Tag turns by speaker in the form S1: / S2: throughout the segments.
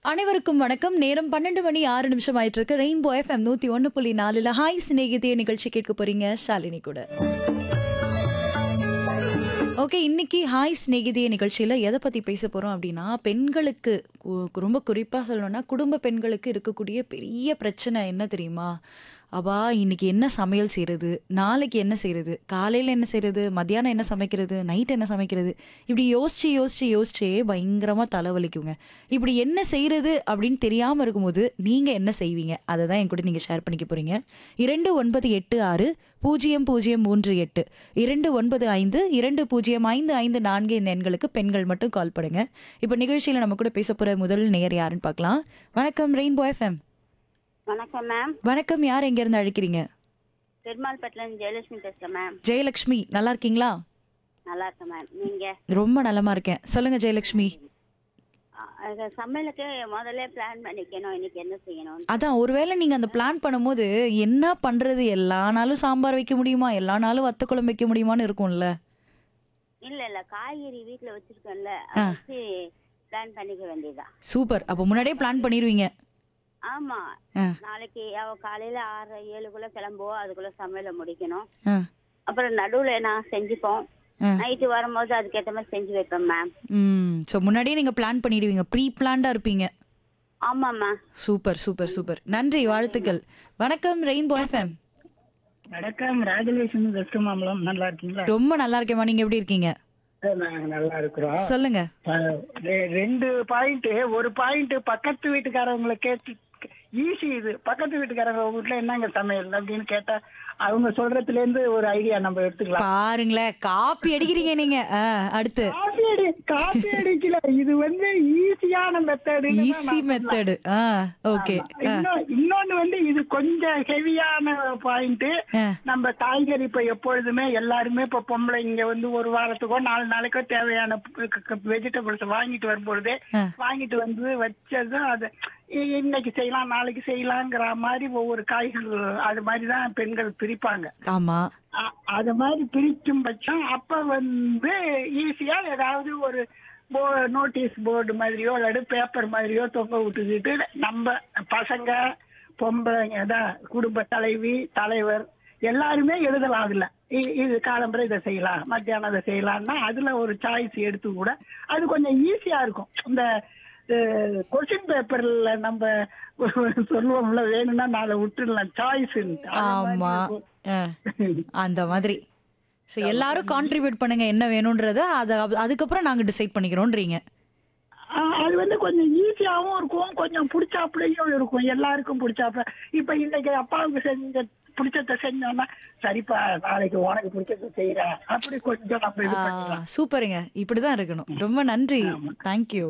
S1: அனைவருக்கும் வணக்கம் நேரம் பன்னெண்டு மணி ஆறு நிமிஷம் ஆயிட்டு இருக்கு ரெயின்போ எஃப்எம் நூத்தி ஒன்னு புள்ளி நாலுல ஹாய் சிநேகிதே நிகழ்ச்சி கேட்க போறீங்க ஷாலினி கூட ஓகே இன்னைக்கு ஹாய் சிநேகிதிய நிகழ்ச்சியில் எதை பற்றி பேச போகிறோம் அப்படின்னா பெண்களுக்கு கு- ரொம்ப குறிப்பாக சொல்லணும்னா குடும்ப பெண்களுக்கு இருக்கக்கூடிய பெரிய பிரச்சனை என்ன தெரியுமா அவா இன்னைக்கு என்ன சமையல் செய்கிறது நாளைக்கு என்ன செய்கிறது காலையில் என்ன செய்கிறது மத்தியானம் என்ன சமைக்கிறது நைட் என்ன சமைக்கிறது இப்படி யோசிச்சு யோசிச்சு யோசிச்சே பயங்கரமாக தலைவலிக்குங்க இப்படி என்ன செய்கிறது அப்படின்னு தெரியாமல் இருக்கும்போது நீங்கள் என்ன செய்வீங்க அதை தான் என் கூட நீங்கள் ஷேர் பண்ணிக்க போகிறீங்க இரண்டு ஒன்பது எட்டு ஆறு பூஜ்ஜியம் பூஜ்ஜியம் மூன்று எட்டு இரண்டு ஒன்பது ஐந்து இரண்டு பூஜ்ஜியம் ஐந்து ஐந்து நான்கு இந்த எண்களுக்கு பெண்கள் மட்டும் கால் பண்ணுங்க இப்போ நிகழ்ச்சியில் நம்ம கூட பேச போகிற முதல் நேயர் யாருன்னு பார்க்கலாம் வணக்கம் ரெயின்போ எஃப்எம்
S2: வணக்கம் மேம்
S1: வணக்கம் யார் எங்கேருந்து அழைக்கிறீங்க
S2: பெருமாள்பட்டிலேருந்து ஜெயலட்சுமி பேசுகிறேன் மேம்
S1: ஜெயலக்ஷ்மி நல்லா இருக்கீங்களா
S2: நல்லா இருக்கேன் மேம் நீங்கள்
S1: ரொம்ப நலமா இருக்கேன் சொல்லுங்க ஜெயலக்ஷ்மி
S2: சமையலுக்கு முதல்ல பிளான் பண்ணிக்கணும் இன்னைக்கு என்ன செய்யணும்
S1: அதான் ஒருவேளை நீங்க அந்த பிளான் பண்ணும்போது என்ன பண்றது எல்லா நாளும் சாம்பார் வைக்க முடியுமா எல்லா நாளும் வத்த குழம்பு வைக்க முடியுமான்னு இருக்கும்ல
S2: இல்லை இல்லை காய்கறி வீட்டில் வச்சுருக்கோம்ல
S1: ஆ.
S2: வச்சு பிளான் பண்ணிக்க வேண்டியதுதான்
S1: சூப்பர் அப்போ முன்னாடியே பிளான் பண்ணிடுவீங்க
S2: ஆமாம்
S1: ஆ.
S2: நாளைக்கு அவ காலையில் ஆறு ஏழுக்குள்ளே கிளம்புவோம் அதுக்குள்ளே சமையலை முடிக்கணும்
S1: ஆ
S2: அப்புறம் நடுவில் நான் செஞ்சுப்போம்
S1: ஆ.
S2: நைட்டு வரும்போது அதுக்கேற்ற மாதிரி செஞ்சு வைப்பேன் மேம்
S1: ம் ஸோ முன்னாடியே நீங்க பிளான் பண்ணிடுவீங்க ப்ரீ பிளான்டா இருப்பீங்க
S2: ஆமாம்மா
S1: சூப்பர் சூப்பர் சூப்பர் நன்றி வாழ்த்துக்கள் வணக்கம் ரெயின்போ எஃப்எம்
S3: வணக்கம் ராஜலட்சுமி வெஸ்ட் மாம்பலம் நல்லா இருக்கீங்களா
S1: ரொம்ப நல்லா இருக்கேம்மா நீங்க எப்படி இருக்கீங்க
S3: நாங்க நல்லா இருக்கிறோம்
S1: சொல்லுங்க
S3: அஹ், ரெ- ரெண்டு பாயிண்ட் ஒரு பாயிண்ட் பக்கத்து வீட்டுக்காரவங்களை கேட்டு ஈஸி இது பக்கத்து வீட்டுக்காரங்க உங்க வீட்டுல என்னங்க சமையல் அப்படின்னு கேட்டா அவங்க சொல்றதுல இருந்து ஒரு ஐடியா நம்ம எடுத்துக்கலாம்
S1: பாருங்களேன் காப்பி அடிக்கிறீங்க நீங்க ஆ, அடுத்து
S3: காப்பி அடி காப்பி அடிக்கல இது வந்து ஈஸியான மெத்தடு
S1: ஈஸி மெத்தடு ஆ ஓகே
S3: இன்னொன்னு வந்து இது கொஞ்சம் ஹெவியான பாயிண்ட்
S1: ஆ.
S3: நம்ம காய்கறி இப்ப எப்பொழுதுமே எல்லாருமே இப்ப பொம்பளை இங்க வந்து ஒரு வாரத்துக்கோ நாலு நாளைக்கோ தேவையான வெஜிடபிள்ஸ் வாங்கிட்டு வரும்பொழுதே
S1: ஆ.
S3: வாங்கிட்டு வந்து வச்சதும் அது இ- இன்னைக்கு செய்யலாம் நாளைக்கு செய்யலாங்கிற மாதிரி ஒவ்வொரு காய்கள் அது மாதிரி தான் பெண்கள் பிரிப்பாங்க
S1: ஆமா
S3: அ- அது மாதிரி பிரிக்கும் பட்சம் அப்ப வந்து ஈஸியா ஏதாவது ஒரு போ நோட்டீஸ் போர்டு மாதிரியோ இல்லாட்டி பேப்பர் மாதிரியோ தொங்க விட்டுக்கிட்டு நம்ம பசங்க பொம்பளைங்க தான் குடும்ப தலைவி தலைவர் எல்லாருமே எழுதலாம் அதுல இ- இது காலம்பரை இதை செய்யலாம் மத்தியானம் இதை செய்யலாம்னா அதுல ஒரு சாய்ஸ் எடுத்து கூட அது கொஞ்சம் ஈஸியா இருக்கும் இந்த கொஸ்டின் பேப்பர்ல நம்ம சொல்லுவோம்ல வேணும்னா நாளை விட்டுடலாம் சாய்ஸ்
S1: ஆமா ஆ, அந்த மாதிரி சரி எல்லாரும் கான்ட்ரிபியூட் பண்ணுங்க என்ன வேணும்ன்றத அத அதுக்கப்புறம் நாங்க டிசைட் பண்ணிக்கிறோன்றீங்க
S3: ஆஹ் அது வந்து கொஞ்சம் ஈஸியாவும் இருக்கும் கொஞ்சம் பிடிச்சாப்புலையும் இருக்கும் எல்லாருக்கும் பிடிச்சாப்புல இப்ப இன்னைக்கு அப்பாவுக்கு செஞ்ச பிடிச்சத செஞ்சோம்னா சரிப்பா நாளைக்கு உனக்கு பிடிச்சத செய்யறேன் அப்படி கொஞ்சம் நம்ம இது
S1: ஆ,
S3: பண்ணிக்கலாம்
S1: சூப்பருங்க இப்படிதான் இருக்கணும் ரொம்ப நன்றி தேங்க்யூ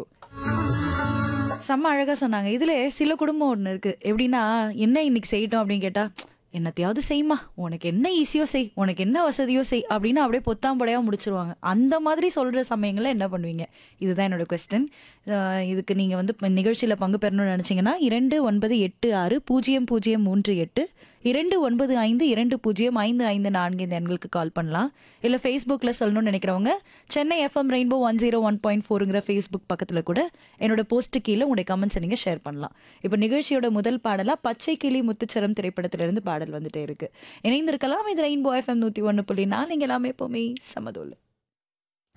S1: செம்ம அழகா சொன்னாங்க இதுல சில குடும்பம் ஒண்ணு இருக்கு எப்படின்னா என்ன இன்னைக்கு செய்யட்டும் அப்படின்னு கேட்டா என்னத்தையாவது செய்யுமா உனக்கு என்ன ஈஸியோ செய் உனக்கு என்ன வசதியோ செய் அப்படின்னு அப்படியே பொத்தாம்படையா முடிச்சிருவாங்க அந்த மாதிரி சொல்ற சமயங்கள்ல என்ன பண்ணுவீங்க இதுதான் என்னோட கொஸ்டின் இதுக்கு நீங்க வந்து இப்ப நிகழ்ச்சியில பங்கு பெறணும்னு நினைச்சீங்கன்னா இரண்டு ஒன்பது எட்டு ஆறு பூஜ்ஜியம் பூஜ்ஜியம் மூன்று எட்டு இரண்டு ஒன்பது ஐந்து இரண்டு பூஜ்ஜியம் ஐந்து ஐந்து நான்கு இந்த எண்களுக்கு கால் பண்ணலாம் இல்லை ஃபேஸ்புக்கில் சொல்லணும்னு நினைக்கிறவங்க Chennai FM Rainbow one zero one point ஃபோருங்கிற ஃபேஸ்புக் பக்கத்தில் கூட என்னோட போஸ்ட்டு கீழே உங்களுடைய கமெண்ட்ஸை நீங்கள் ஷேர் பண்ணலாம் இப்போ நிகழ்ச்சியோட முதல் பாடலாக பச்சை கிளி முத்துச்சரம் திரைப்படத்திலிருந்து பாடல் வந்துட்டே இருக்கு இணைந்திருக்கலாம் இது ரெயின்போ எஃப்எம் நூற்றி ஒன்று புள்ளி நாலு இங்கே எல்லாமே எப்போவுமே சமதோல்